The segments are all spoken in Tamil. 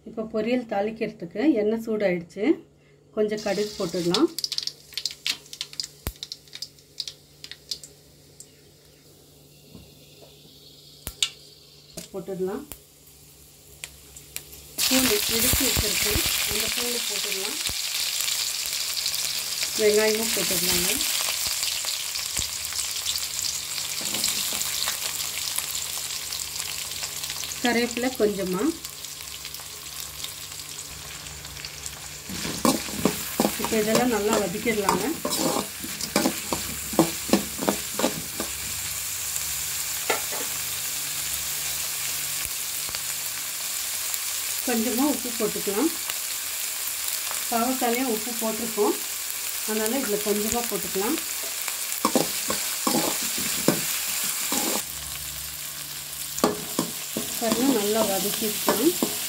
இப்போ பொரியல் தாளிக்கிறதுக்கு எண்ணெய் சூடாயிடுச்சு கொஞ்சம் கடுகு போட்டுடலாம் போட்டுடலாம் பூண்டு இடித்து வச்சுருக்கேன் அந்த பூண்டு போட்டுடலாம் வெங்காயமும் போட்டுடலாங்க கருவேப்பிலை கொஞ்சமாக இப்போ இதெல்லாம் நல்லா வதக்கிடலாங்க கொஞ்சமாக உப்பு போட்டுக்கலாம் பாவக்காலையும் உப்பு போட்டிருக்கோம் அதனால் இதில் கொஞ்சமாக போட்டுக்கலாம் பாருங்க நல்லா வதக்கிக்கலாம்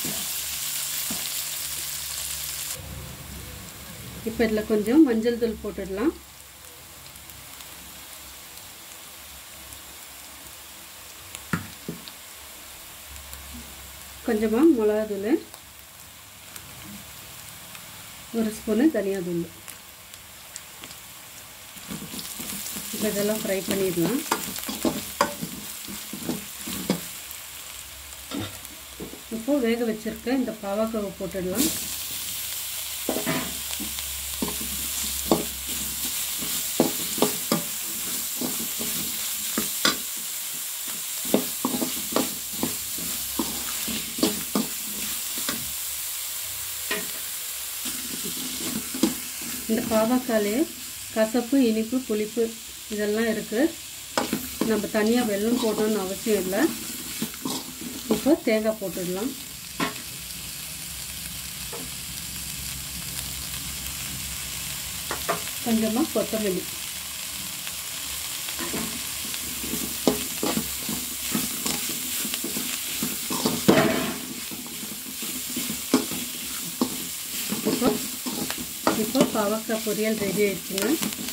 இப்போ இதில் கொஞ்சம் மஞ்சள் தூள் போட்டுடலாம் கொஞ்சமாக மிளகாத்தூள் ஒரு ஸ்பூனு தனியாத்தூள் இப்போ இதெல்லாம் ஃப்ரை பண்ணிடலாம் இப்போது வேக வச்சுருக்க இந்த பாவக்காவை போட்டுடலாம் இந்த பாவக்காலே கசப்பு இனிப்பு புளிப்பு இதெல்லாம் இருக்குது நம்ம தனியாக வெல்லம் போடணும்னு அவசியம் இல்லை இப்போ தேங்காய் போட்டுடலாம் கொஞ்சமாக கொத்தமல்லி இப்போ இப்போ பாவக்காய் பொரியல் ரெடி ஆயிடுச்சுங்க